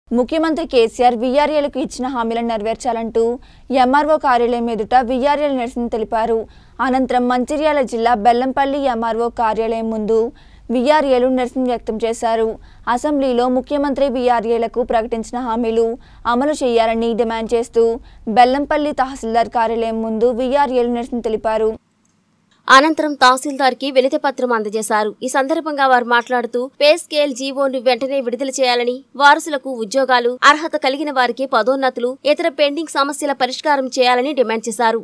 ముఖ్యమంత్రి కేసీఆర్ వీఆర్ఏలకు ఇచ్చిన హామీలను నెరవేర్చాలంటూ ఎంఆర్ఓ కార్యాలయం ఎదుట వీఆర్ఏల నిరసన తెలిపారు అనంతరం మంచిర్యాల జిల్లా బెల్లంపల్లి ఎంఆర్ఓ కార్యాలయం ముందు వీఆర్ఏలు నిరసన వ్యక్తం చేశారు అసెంబ్లీలో ముఖ్యమంత్రి వీఆర్ఏలకు ప్రకటించిన హామీలు అమలు చేయాలని డిమాండ్ చేస్తూ బెల్లంపల్లి తహసీల్దార్ కార్యాలయం ముందు వీఆర్ఏలు నిరసన తెలిపారు అనంతరం తహసీల్దార్ కి వినతి పత్రం అందజేశారు ఈ సందర్భంగా వారు మాట్లాడుతూ పే స్కేల్ జీవోను వెంటనే విడుదల చేయాలని వారసులకు ఉద్యోగాలు అర్హత కలిగిన వారికి పదోన్నతులు ఇతర పెండింగ్ సమస్యల పరిష్కారం చేయాలని డిమాండ్ చేశారు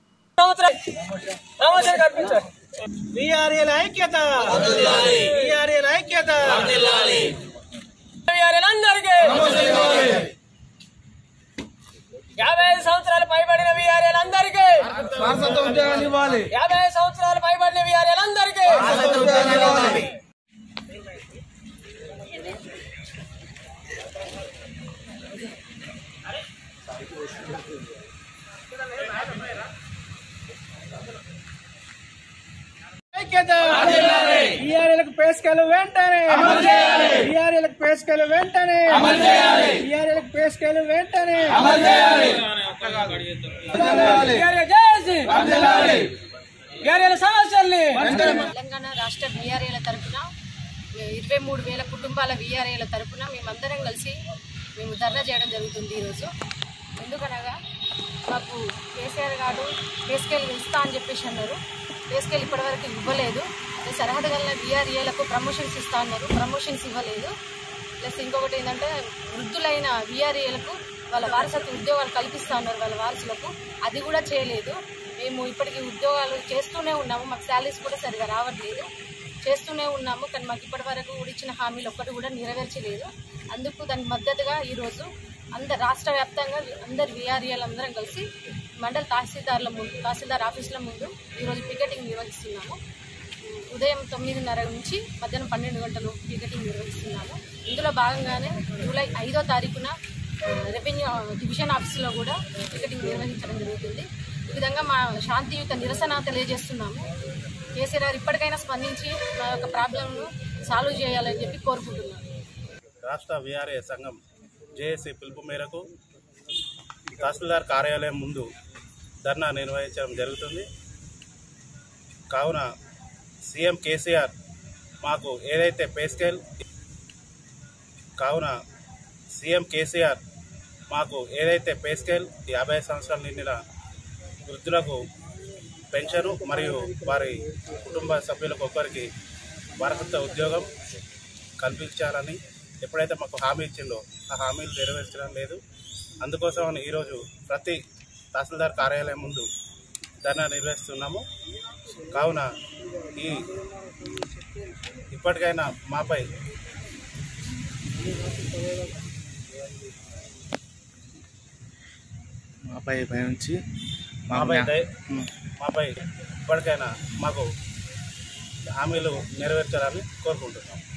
వీఆర్ఏల ఐక్యత వీఆర్ఏల ఐక్యత వీఆర్ఏలందరికీ యాభై ఐదు సంవత్సరాలు పైబడిన వీఆర్ఏలందరికీ ఉద్యోగాలు ఇవ్వాలి యాభై ఐదు సంవత్సరాలు పైబడిన వీఆర్ఏలందరికీ ఐక్యత ఈఆర్ఏలకు పేసుకెళ్ళు వెంటనే ఈఆర్ఏలకు పేసుకెళ్ళు వెంటనే ఈఆర్ఏలకు పేసుకెళ్ళు వెంటనే ఈఆర్ఏ చేసి ఈఆర్ఏల సమస్యల్ని తెలంగాణ రాష్ట్ర విఆర్ఏల తరపున ఇరవై మూడు వేల కుటుంబాల విఆర్ఏల తరపున మేమందరం కలిసి మేము ధర్నా చేయడం జరుగుతుంది ఈరోజు ఎందుకనగా మాకు కేసీఆర్ గారు పేస్కేల్ ఇస్తా అని చెప్పేసి అన్నారు పేస్కేల్ ఇప్పటివరకు ఇవ్వలేదు అదే సరిహద్దు గల విఆర్ఏలకు ప్రమోషన్స్ ఇస్తా అన్నారు ప్రమోషన్స్ ఇవ్వలేదు ప్లస్ ఇంకొకటి ఏంటంటే వృద్ధులైన విఆర్ఏలకు వాళ్ళ వారసత్వ ఉద్యోగాలు కల్పిస్తా ఉన్నారు వాళ్ళ వారసులకు అది కూడా చేయలేదు మేము ఇప్పటికీ ఉద్యోగాలు చేస్తూనే ఉన్నాము మాకు శాలరీస్ కూడా సరిగా రావట్లేదు చేస్తూనే ఉన్నాము కానీ మాకు ఇప్పటి వరకు కూడా ఇచ్చిన హామీలు ఒక్కటి కూడా నెరవేర్చలేదు అందుకు దానికి మద్దతుగా ఈరోజు అందరు రాష్ట్ర వ్యాప్తంగా అందరు విఆర్ఏలు అందరం కలిసి మండల తహసీల్దార్ల ముందు తహసీల్దార్ ఆఫీసుల ముందు ఈరోజు పికెటింగ్ నిర్వహిస్తున్నాము ఉదయం తొమ్మిదిన్నర నుంచి మధ్యాహ్నం పన్నెండు గంటలు పికెటింగ్ నిర్వహిస్తున్నాము ఇందులో భాగంగానే జూలై ఐదో తారీఖున ఆ, రెవెన్యూ డివిజన్ ఆఫీసులో కూడా పికెటింగ్ నిర్వహించడం జరుగుతుంది ఈ విధంగా మా శాంతియుత నిరసన తెలియజేస్తున్నాము కేసీఆర్ గారు ఇప్పటికైనా స్పందించి మా యొక్క ప్రాబ్లంను సాల్వ్ చేయాలని చెప్పి కోరుకుంటున్నాను రాష్ట్ర విఆర్ఏ సంఘం జేఏసీ పిలుపు మేరకు తహసీల్దార్ కార్యాలయం ముందు ధర్నా నిర్వహించడం జరుగుతుంది కావున సీఎం కేసీఆర్ మాకు ఏదైతే పే స్కేల్ కావున సీఎం కేసీఆర్ మాకు ఏదైతే పే స్కేల్ యాభై సంవత్సరాలు నిండిన వృద్ధులకు పెన్షను మరియు వారి కుటుంబ సభ్యులకు ఒక్కరికి వారసత్వ ఉద్యోగం కల్పించాలని ఎప్పుడైతే మాకు హామీ ఇచ్చిందో ఆ హామీలు నెరవేర్చడం లేదు అందుకోసమని ఈరోజు ప్రతి తహసీల్దార్ కార్యాలయం ముందు ధర్నా నిర్వహిస్తున్నాము కావున ఈ ఇప్పటికైనా మాపై మాపై పై నుంచి మాపై దయ మాపై ఇప్పటికైనా మాకు హామీలు నెరవేర్చాలని కోరుకుంటున్నాం